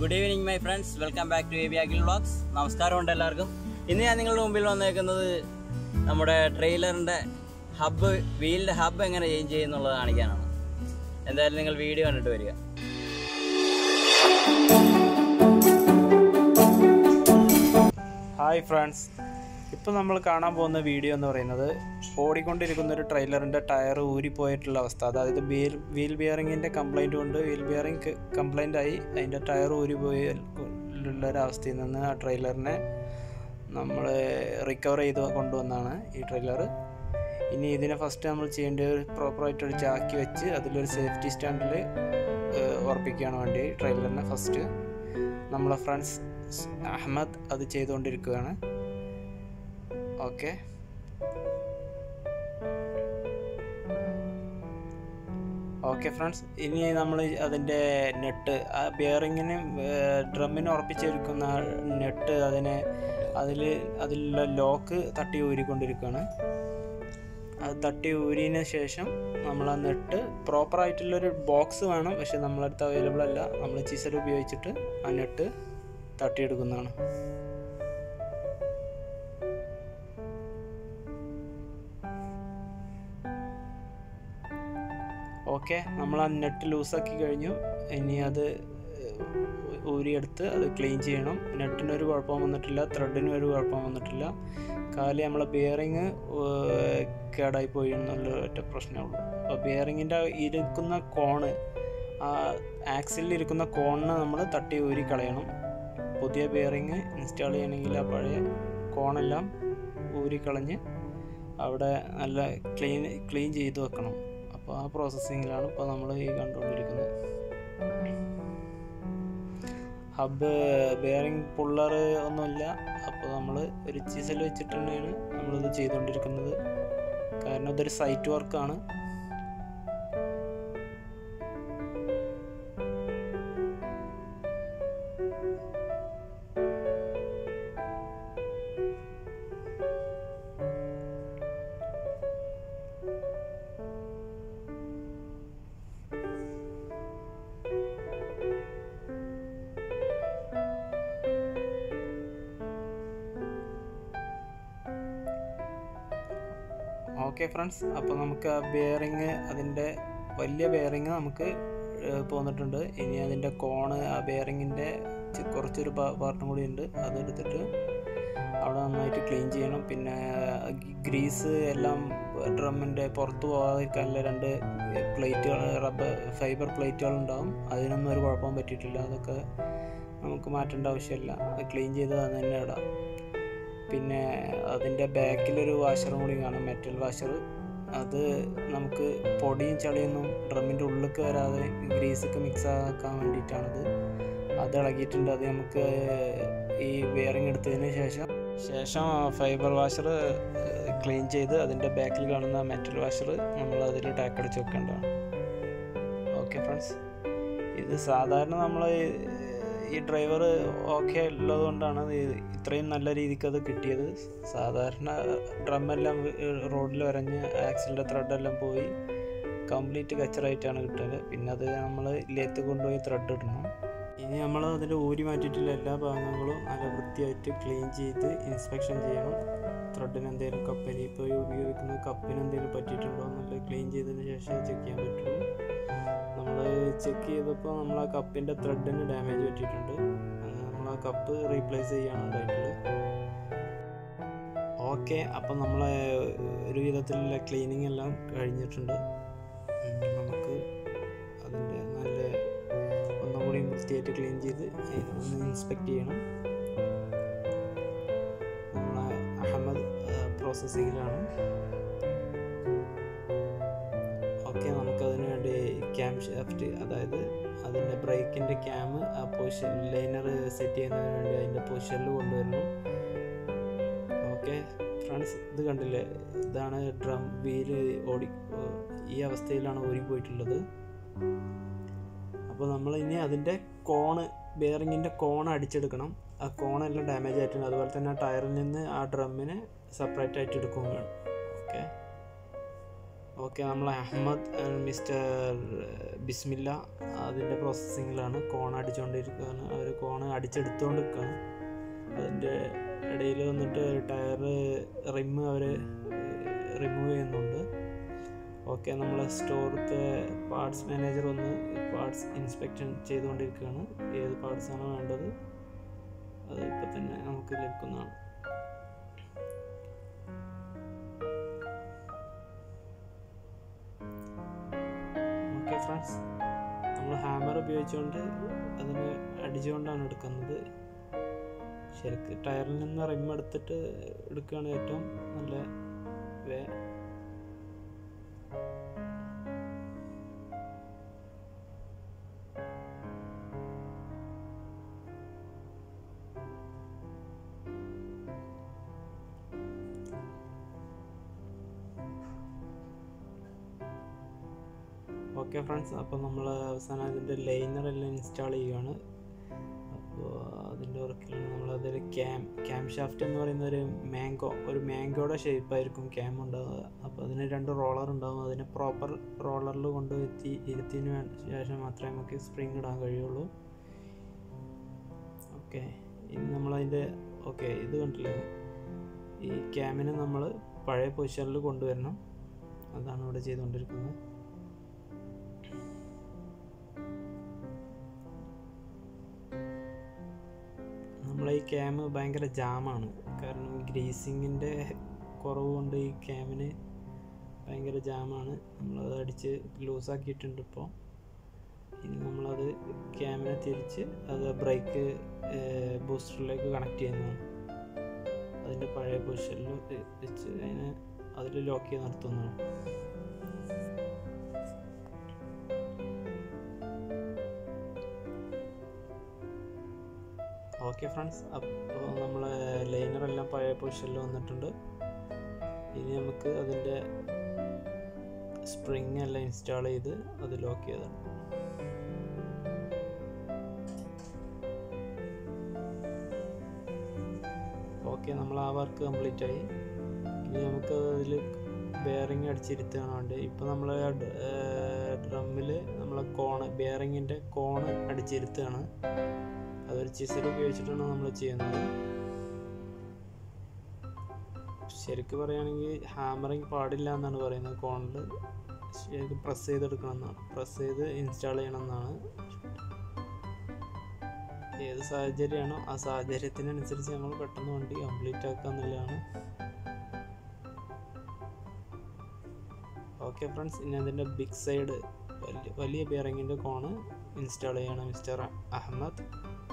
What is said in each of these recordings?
Good evening my friends welcome back to A B Akhil vlogs നമസ്കാരമുണ്ട് എല്ലാവർക്കും ഇന്ന് ഞാൻ നിങ്ങളുടെ മുമ്പിൽ വന്നേക്കുന്നത് നമ്മുടെ ട്രെയിലറിൻ്റെ ഹബ്ബ് വീലിൻ്റെ ഹബ്ബ് എങ്ങനെ ചേഞ്ച് ചെയ്യുന്നുള്ളത് കാണിക്കാനാണ് എന്തായാലും നിങ്ങൾ വീഡിയോ കണ്ടിട്ട് വരിക ഹായ് ഫ്രണ്ട്സ് ഇപ്പോൾ നമ്മൾ കാണാൻ പോകുന്ന വീഡിയോ എന്ന് പറയുന്നത് ഓടിക്കൊണ്ടിരിക്കുന്ന ഒരു ട്രെയിലറിൻ്റെ ടയർ ഊരിപ്പോയിട്ടുള്ള അവസ്ഥ അതായത് വീൽ വീൽ ബിയറിങ്ങിൻ്റെ കംപ്ലൈൻറ്റ് കൊണ്ട് വീൽ ബിയറിംഗ് കംപ്ലൈൻ്റ് ആയി അതിൻ്റെ ടയർ ഊരിപ്പോയുള്ള ഒരു അവസ്ഥയിൽ നിന്ന് ആ ട്രെയിലറിനെ നമ്മൾ റിക്കവർ ചെയ്ത് കൊണ്ടുവന്നാണ് ഈ ട്രെയിലർ ഇനി ഇതിനെ ഫസ്റ്റ് നമ്മൾ ചെയ്യേണ്ടത് പ്രോപ്പറായിട്ട് ഒരു ചാക്കി വെച്ച് അതിലൊരു സേഫ്റ്റി സ്റ്റാൻഡിൽ ഉറപ്പിക്കുകയാണ് വേണ്ടി ട്രെയിലറിനെ ഫസ്റ്റ് നമ്മളെ ഫ്രണ്ട്സ് അഹമ്മദ് അത് ചെയ്തുകൊണ്ടിരിക്കുകയാണ് ഓക്കെ ഓക്കെ ഫ്രണ്ട്സ് ഇനി നമ്മൾ അതിൻ്റെ നെട്ട് ആ ബിയറിങ്ങിന് ഡ്രമ്മിന് ഉറപ്പിച്ചിരിക്കുന്ന നെട്ട് അതിനെ അതിൽ അതിലുള്ള ലോക്ക് തട്ടി ഊരിക്കൊണ്ടിരിക്കുകയാണ് അത് തട്ടി ഊരിയതിന് ശേഷം നമ്മൾ ആ നെട്ട് പ്രോപ്പറായിട്ടുള്ളൊരു ബോക്സ് വേണം പക്ഷെ നമ്മളടുത്ത് അവൈലബിൾ അല്ല നമ്മൾ ചിസൽ ഉപയോഗിച്ചിട്ട് ആ നെട്ട് തട്ടിയെടുക്കുന്നതാണ് ഓക്കെ നമ്മൾ ആ നെറ്റ് ലൂസാക്കി കഴിഞ്ഞു ഇനി അത് ഊരിയെടുത്ത് അത് ക്ലീൻ ചെയ്യണം നെറ്റിനൊരു കുഴപ്പം വന്നിട്ടില്ല ത്രെഡിനും ഒരു കുഴപ്പം വന്നിട്ടില്ല കാല് നമ്മളെ ബിയറിങ് കേടായി പോയി എന്നുള്ള ഒറ്റ പ്രശ്നമുള്ളൂ അപ്പോൾ ബിയറിങ്ങിൻ്റെ ഇരിക്കുന്ന കോണ് ആ ആക്സിലിൽ ഇരിക്കുന്ന കോണിന് നമ്മൾ തട്ടി ഊരി കളയണം പുതിയ ബിയറിങ് ഇൻസ്റ്റാൾ ചെയ്യണമെങ്കിൽ ആ പഴയ കോണെല്ലാം ഊരിക്കളഞ്ഞ് അവിടെ നല്ല ക്ലീൻ ക്ലീൻ ചെയ്ത് വെക്കണം അപ്പോൾ ആ പ്രോസസ്സിങ്ങിലാണ് ഇപ്പോൾ നമ്മൾ ഈ കണ്ടുകൊണ്ടിരിക്കുന്നത് ഹബ്ബ് ബെയറിംഗ് പുള്ളർ ഒന്നുമില്ല അപ്പോൾ നമ്മൾ ഒരു ചിസൽ വെച്ചിട്ട് തന്നെയാണ് നമ്മളിത് ചെയ്തുകൊണ്ടിരിക്കുന്നത് കാരണം ഇതൊരു സൈറ്റ് വർക്കാണ് ഓക്കെ ഫ്രണ്ട്സ് അപ്പോൾ നമുക്ക് ആ ബെയറിങ് അതിൻ്റെ വലിയ ബെയറിങ് നമുക്ക് പോന്നിട്ടുണ്ട് ഇനി അതിൻ്റെ കോണ് ആ ബെയറിങ്ങിൻ്റെ കുറച്ചൊരു പാർട്ടും കൂടി ഉണ്ട് അതെടുത്തിട്ട് അവിടെ നന്നായിട്ട് ക്ലീൻ ചെയ്യണം പിന്നെ ഗ്രീസ് എല്ലാം ഡ്രമ്മിൻ്റെ പുറത്ത് പോകാതിരിക്കാനുള്ള രണ്ട് പ്ലേറ്റുകൾ റബ്ബർ ഫൈബർ പ്ലേറ്റുകൾ ഉണ്ടാവും അതിനൊന്നും ഒരു കുഴപ്പവും പറ്റിയിട്ടില്ല അതൊക്കെ നമുക്ക് മാറ്റേണ്ട ആവശ്യമില്ല അത് ക്ലീൻ ചെയ്ത് അത് തന്നെ ഇടാം പിന്നെ അതിൻ്റെ ബാക്കിലൊരു വാഷറും കൂടി കാണും മെറ്റൽ വാഷർ അത് നമുക്ക് പൊടിയും ചളിയൊന്നും ഡ്രമ്മിൻ്റെ ഉള്ളിലേക്ക് വരാതെ ഗ്രീസൊക്കെ മിക്സ് ആക്കാൻ വേണ്ടിയിട്ടാണത് അത് ഇളകിയിട്ടുണ്ട് അത് നമുക്ക് ഈ ബെയറിങ് എടുത്തതിന് ശേഷം ശേഷം ഫൈബർ വാഷർ ക്ലീൻ ചെയ്ത് അതിൻ്റെ ബാക്കിൽ കാണുന്ന മെറ്റൽ വാഷർ നമ്മൾ അതിൽ ടാക്ക് അടിച്ച് വെക്കേണ്ടതാണ് ഓക്കെ ഫ്രണ്ട്സ് ഇത് സാധാരണ നമ്മൾ ഈ ഡ്രൈവർ ഓക്കെ ഉള്ളത് കൊണ്ടാണ് ഇത്രയും നല്ല രീതിക്ക് അത് കിട്ടിയത് സാധാരണ ഡ്രമ്മെല്ലാം റോഡിൽ വരഞ്ഞ് ആക്സിലിൻ്റെ ത്രെഡെല്ലാം പോയി കംപ്ലീറ്റ് കച്ചറായിട്ടാണ് കിട്ടുന്നത് പിന്നെ അത് നമ്മൾ ലേത്ത് കൊണ്ടുപോയി ത്രെഡ് ഇടണം ഇനി നമ്മൾ അതിൻ്റെ ഊരി മാറ്റിയിട്ടുള്ള എല്ലാ ഭാഗങ്ങളും നല്ല വൃത്തിയായിട്ട് ക്ലീൻ ചെയ്ത് ഇൻസ്പെക്ഷൻ ചെയ്യണം ത്രെഡിന് എന്തെങ്കിലും കപ്പിന് ഇപ്പോൾ ഉപയോഗിക്കുന്ന കപ്പിന് എന്തെങ്കിലും പറ്റിയിട്ടുണ്ടോ എന്നുള്ളത് ക്ലീൻ ചെയ്തതിന് ശേഷം ചെക്ക് ചെയ്യാൻ പറ്റുള്ളൂ നമ്മൾ ചെക്ക് ചെയ്തപ്പോൾ നമ്മൾ ആ കപ്പിൻ്റെ ത്രെഡിന് ഡാമേജ് പറ്റിയിട്ടുണ്ട് നമ്മൾ ആ കപ്പ് റീപ്ലേസ് ചെയ്യാണ് ഉണ്ടായിട്ടുള്ളത് ഓക്കെ അപ്പം നമ്മളെ ഒരു വിധത്തിലുള്ള ക്ലീനിങ് എല്ലാം കഴിഞ്ഞിട്ടുണ്ട് നമുക്ക് അതിൻ്റെ നല്ല ഒന്നും കൂടി വൃത്തിയായിട്ട് ക്ലീൻ ചെയ്ത് ഒന്ന് ഇൻസ്പെക്ട് ചെയ്യണം നമ്മളെ അഹമ്മദ് പ്രോസസ്സിങ്ങിലാണ് ഓക്കെ നമുക്കതിന് വേണ്ടി ക്യാം ഷാഫ്റ്റ് അതായത് അതിൻ്റെ ബ്രേക്കിൻ്റെ ക്യാം ആ പൊസിഷൻ ലൈനർ സെറ്റ് ചെയ്യുന്നതിന് വേണ്ടി അതിൻ്റെ പൊസിഷനിൽ കൊണ്ടുവരണം ഓക്കെ ഫ്രണ്ട്സ് ഇത് കണ്ടില്ലേ ഇതാണ് ഡ്രം വീല് ഓടി ഈ അവസ്ഥയിലാണ് ഓടിപ്പോയിട്ടുള്ളത് അപ്പോൾ നമ്മൾ ഇനി അതിൻ്റെ കോണ് ബെയറിങ്ങിൻ്റെ കോൺ അടിച്ചെടുക്കണം ആ കോണെല്ലാം ഡാമേജ് ആയിട്ടുണ്ട് അതുപോലെ തന്നെ ആ ടയറിൽ നിന്ന് ആ ഡ്രമ്മിനെ സെപ്പറേറ്റ് ആയിട്ട് എടുക്കുകയും വേണം ഓക്കെ ഓക്കെ നമ്മൾ അഹമ്മദ് ആൻഡ് മിസ്റ്റർ ബിസ്മില്ല അതിൻ്റെ പ്രോസസ്സിങ്ങിലാണ് കോൺ അടിച്ചുകൊണ്ടിരിക്കുകയാണ് അവർ കോൺ അടിച്ചെടുത്തുകൊണ്ട് നിൽക്കുകയാണ് അതിൻ്റെ ഇടയിൽ വന്നിട്ട് ടയർ റിമ്മ് അവർ റിമൂവ് ചെയ്യുന്നുണ്ട് ഓക്കെ നമ്മളെ സ്റ്റോറത്തെ പാർട്സ് മാനേജർ ഒന്ന് പാർട്സ് ഇൻസ്പെക്ഷൻ ചെയ്തുകൊണ്ടിരിക്കുകയാണ് ഏത് പാർട്സാണോ വേണ്ടത് അത് ഇപ്പം തന്നെ നമുക്ക് ലഭിക്കുന്നതാണ് ഓക്കെ ഫ്രണ്ട്സ് നമ്മൾ ഹാമർ ഉപയോഗിച്ചുകൊണ്ട് അതിന് അടിച്ചുകൊണ്ടാണ് എടുക്കുന്നത് ശരിക്ക് ടയറിൽ നിന്ന് റിം എടുത്തിട്ട് എടുക്കുകയാണ് ഏറ്റവും നല്ല വേ ഓക്കെ ഫ്രണ്ട്സ് അപ്പോൾ നമ്മൾ അവസാനം അതിൻ്റെ ലൈനർ എല്ലാം ഇൻസ്റ്റാൾ ചെയ്യുകയാണ് അപ്പോൾ അതിൻ്റെ വർക്കിലാണ് നമ്മളതൊരു ക്യാം ക്യാം ഷാഫ്റ്റ് എന്ന് പറയുന്ന ഒരു മാംഗോ ഒരു മാംഗോയുടെ ഷേപ്പായിരിക്കും ക്യാം ഉണ്ടാവുക അപ്പോൾ അതിന് രണ്ട് റോളർ ഉണ്ടാവും അതിനെ പ്രോപ്പർ റോളറിൽ കൊണ്ട് എത്തി ഇരുത്തിയതിന് വേ- ശേഷം മാത്രമേ നമുക്ക് സ്പ്രിങ് ഇടാൻ കഴിയുള്ളൂ ഓക്കെ ഇനി നമ്മളതിൻ്റെ ഓക്കെ ഇത് കണ്ടില്ലേ ഈ ക്യാമിനെ നമ്മൾ പഴയ പൊസിഷനിൽ കൊണ്ടുവരണം അതാണ് ഇവിടെ ചെയ്തുകൊണ്ടിരിക്കുന്നത് നമ്മളെ ഈ ക്യാം ഭയങ്കര ജാമാണ് കാരണം ഗ്രീസിങ്ങിൻ്റെ കുറവ് കൊണ്ട് ഈ ക്യാമിന് ഭയങ്കര ജാമാണ് നമ്മളത് അടിച്ച് ലൂസാക്കിയിട്ടുണ്ട് ഇപ്പോൾ ഇനി നമ്മളത് ക്യാമിനെ തിരിച്ച് അത് ബ്രേക്ക് ബൂസ്റ്ററിലേക്ക് കണക്ട് ചെയ്യുന്നതാണ് അതിൻ്റെ പഴയ പൊസിഷനിൽ വെച്ച് അതിനെ അതിൽ ലോക്ക് ചെയ്ത് നിർത്തുന്നതാണ് ഓക്കെ ഫ്രണ്ട്സ് അപ്പോൾ നമ്മൾ ലൈനറെല്ലാം പഴയ പൊസിഷനിൽ വന്നിട്ടുണ്ട് ഇനി നമുക്ക് അതിൻ്റെ സ്പ്രിങ് എല്ലാം ഇൻസ്റ്റാൾ ചെയ്ത് അത് ലോക്ക് ചെയ്താണ് ഓക്കെ നമ്മൾ ആ വർക്ക് കംപ്ലീറ്റ് ആയി ഇനി നമുക്ക് അതിൽ ബെയറിങ് അടിച്ചിരുത്തുകയാണ് വേണ്ടത് ഇപ്പോൾ നമ്മൾ ഡ്രമ്മിൽ നമ്മളെ കോണ് ബെയറിങ്ങിൻ്റെ കോണ് അടിച്ചിരുത്തുകയാണ് അതൊരു ചിസൽ ഉപയോഗിച്ചിട്ടാണ് നമ്മൾ ചെയ്യുന്നത് ശരിക്കും പറയുകയാണെങ്കിൽ ഹാമറിങ് പാടില്ല എന്നാണ് പറയുന്നത് കോണിൽ ശരിക്കും പ്രസ് ചെയ്തെടുക്കണം എന്നാണ് പ്രസ് ചെയ്ത് ഇൻസ്റ്റാൾ ചെയ്യണം എന്നാണ് ഏത് സാഹചര്യമാണോ ആ സാഹചര്യത്തിനനുസരിച്ച് നമ്മൾ പെട്ടെന്ന് വണ്ടി കംപ്ലീറ്റ് ആക്കുക എന്നുള്ളതാണ് ഓക്കെ ഫ്രണ്ട്സ് ഇനി അതിൻ്റെ ബിഗ് സൈഡ് വലിയ വലിയ ബിയറിങ്ങിൻ്റെ കോണ് ഇൻസ്റ്റാൾ ചെയ്യണം മിസ്റ്റർ അഹമ്മദ്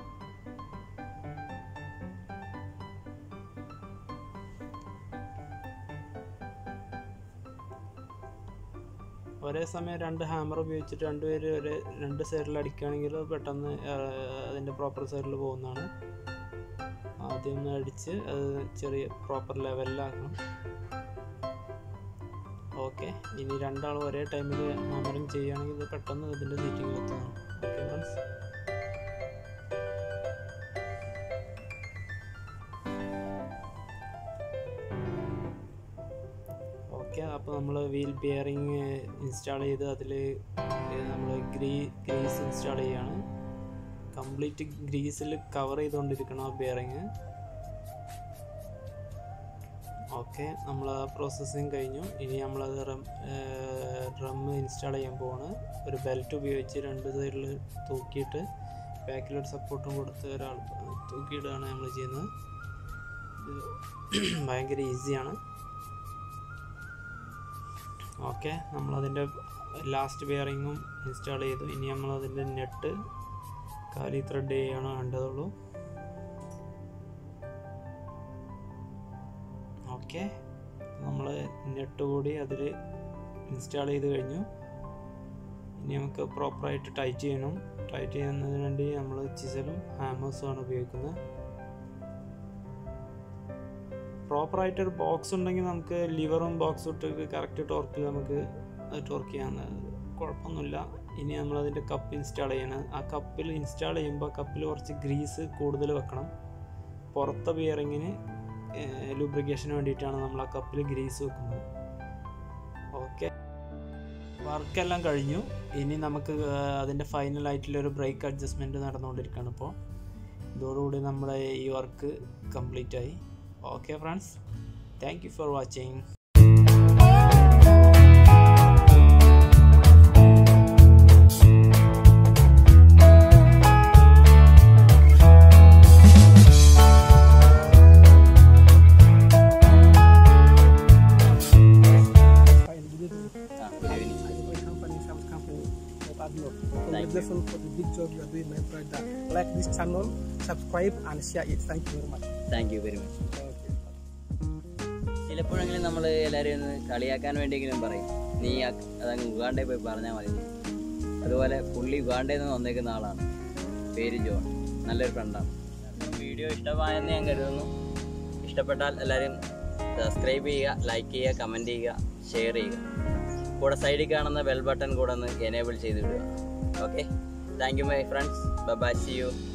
ഒരേ സമയം രണ്ട് ഹാമർ ഉപയോഗിച്ചിട്ട് രണ്ടുപേര് ഒരേ രണ്ട് സൈഡിൽ അടിക്കുകയാണെങ്കിൽ പെട്ടെന്ന് ആ, അതിൻ്റെ പ്രോപ്പർ സൈഡിൽ പോകുന്നതാണ് ആദ്യം ഒന്ന് അടിച്ച് അത് ചെറിയ പ്രോപ്പർ ലെവലിലാക്കണം ഓക്കെ ഇനി രണ്ടാളും ഒരേ ടൈമിൽ ഹാമറിങ് ചെയ്യുകയാണെങ്കിൽ ഇത് പെട്ടെന്ന് ഇതിൻ്റെ സീറ്റിങ്ങിൽ എത്തുന്നതാണ് ഓക്കെ ഫ്രണ്ട്സ് ഓക്കെ അപ്പോൾ നമ്മൾ വീൽ ബിയറിങ് ഇൻസ്റ്റാൾ ചെയ്ത് അതിൽ നമ്മൾ ഗ്രീ ഗ്രീസ് ഇൻസ്റ്റാൾ ചെയ്യാണ് കംപ്ലീറ്റ് ഗ്രീസിൽ കവർ ചെയ്തുകൊണ്ടിരിക്കണം ആ ബിയറിങ് ഓക്കെ നമ്മൾ ആ പ്രോസസ്സിങ് കഴിഞ്ഞു ഇനി നമ്മളത് റം ഡ്രം ഇൻസ്റ്റാൾ ചെയ്യാൻ പോവാണ് ഒരു ബെൽറ്റ് ഉപയോഗിച്ച് രണ്ട് സൈഡിൽ തൂക്കിയിട്ട് ബാക്കിലൊരു സപ്പോർട്ടും കൊടുത്ത് ഒരാൾ തൂക്കിയിടുകയാണ് നമ്മൾ ചെയ്യുന്നത് ഇത് ഭയങ്കര ഈസിയാണ് ഓക്കെ നമ്മളതിൻ്റെ ലാസ്റ്റ് ബെയറിങ്ങും ഇൻസ്റ്റാൾ ചെയ്തു ഇനി നമ്മളതിൻ്റെ നെറ്റ് കാലി ത്രെഡ് ചെയ്യാണ് വേണ്ടതുള്ളൂ ഓക്കെ നമ്മൾ നെറ്റ് കൂടി അതിൽ ഇൻസ്റ്റാൾ ചെയ്ത് കഴിഞ്ഞു ഇനി നമുക്ക് പ്രോപ്പറായിട്ട് ടൈറ്റ് ചെയ്യണം ടൈറ്റ് ചെയ്യുന്നതിന് വേണ്ടി നമ്മൾ ചിസലും ഹാമേഴ്സും ആണ് ഉപയോഗിക്കുന്നത് പ്രോപ്പറായിട്ട് ഒരു ബോക്സ് ഉണ്ടെങ്കിൽ നമുക്ക് ലിവറും ബോക്സും ഇട്ട് കറക്റ്റ് ടോർക്കിൽ നമുക്ക് അത് ടോർക്ക് ചെയ്യാൻ കുഴപ്പമൊന്നുമില്ല ഇനി നമ്മൾ അതിൻ്റെ കപ്പ് ഇൻസ്റ്റാൾ ചെയ്യണം ആ കപ്പിൽ ഇൻസ്റ്റാൾ ചെയ്യുമ്പോൾ കപ്പിൽ കുറച്ച് ഗ്രീസ് കൂടുതൽ വെക്കണം പുറത്തെ ബിയറിങ്ങിന് ലൂബ്രിക്കേഷന് വേണ്ടിയിട്ടാണ് നമ്മൾ ആ കപ്പിൽ ഗ്രീസ് വെക്കുന്നത് ഓക്കെ വർക്കെല്ലാം കഴിഞ്ഞു ഇനി നമുക്ക് ആ, അതിൻ്റെ ഫൈനൽ ആയിട്ടുള്ള ഒരു ബ്രേക്ക് അഡ്ജസ്റ്റ്മെൻറ്റ് നടന്നുകൊണ്ടിരിക്കുകയാണ് ഇപ്പോൾ ഇതോടുകൂടി നമ്മുടെ ഈ വർക്ക് കംപ്ലീറ്റ് ആയി okay friends thank you for watching Fine, good evening. ആ good evening I work company, some company, of Adno. Thank you. Congratulations for the big job you are doing, my brother. Like this channel, subscribe and share it. Thank you very much. Thank you very much Okay. ചിലപ്പോഴെങ്കിലും നമ്മൾ എല്ലാവരെയും ഒന്ന് കളിയാക്കാൻ വേണ്ടിയെങ്കിലും പറയും നീ ആ- അതങ്ങ് ഉഗാണ്ടയിൽ പോയി പറഞ്ഞാൽ മതി അതുപോലെ പുള്ളി ഉഗാണ്ടയിൽ നിന്ന് വന്നേക്കുന്ന ആളാണ് പേര് ജോൺ നല്ലൊരു ഫ്രണ്ടാണ് വീഡിയോ ഇഷ്ടമായെന്ന് ഞാൻ കരുതുന്നു ഇഷ്ടപ്പെട്ടാൽ എല്ലാവരും സബ്സ്ക്രൈബ് ചെയ്യുക ലൈക്ക് ചെയ്യുക കമൻറ്റ് ചെയ്യുക ഷെയർ ചെയ്യുക കൂടെ സൈഡിൽ കാണുന്ന ബെൽ ബട്ടൺ കൂടെ ഒന്ന് എനേബിൾ ചെയ്ത് വിടുക okay thank you my friends bye see U